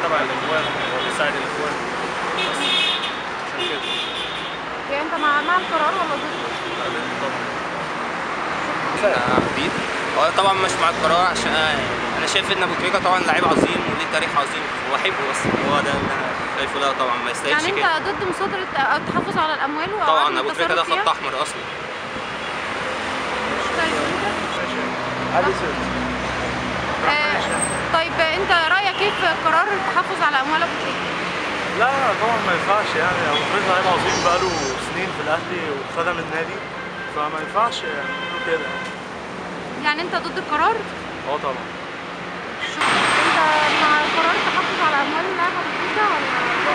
تبع الاخوان هو بيساعد الاخوان بس عشان كده يعني انت مع مع القرار ولا ضده؟ بعدين طبعا عبيد هو طبعا مش مع القرار عشان أنا- انا شايف ان ابو تريكه طبعا لعيب عظيم وليه تاريخ عظيم واحبه بس هو ده اللي انا شايفه لا طبعا ما يستاهلش يعني كده انت ضد مصادره او التحفظ على الاموال او عدم طبعا ابو تريكه ده التصرف خط فيها؟ احمر اصلا طيب انت علي سيد آه، طيب انت رايك ايه في قرار التحفظ على اموال ابو تريكه؟ لا طبعا ما ينفعش يعني ابو تريكه لعيب عظيم بقاله سنين في الاهلي وخدم النادي فما ينفعش يعني يعملوا كده يعني. يعني انت ضد القرار؟ اه طبعا انت مع قرار التحفظ على اموال اللاعب ابو تريكه ولا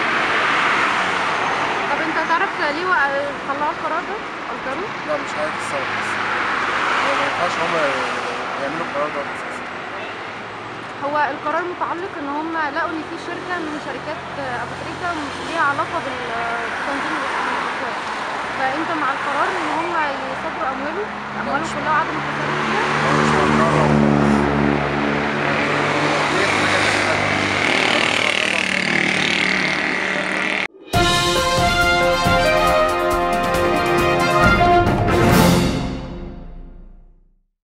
طب انت تعرف ليه وق- طلعوا القرار ده؟ اصدروه؟ لا مش عارف السبب بس هو ما ينفعش هما يعملوا القرار ده اساسا هو القرار متعلق ان هم لقوا ان في شركه من شركات ابو تريكه ليها علاقه بالتنظيم الاقتصادي فانت مع القرار ان هم يصدروا امواله امواله كلها وعدم التصرف فيها هو مش مع القرار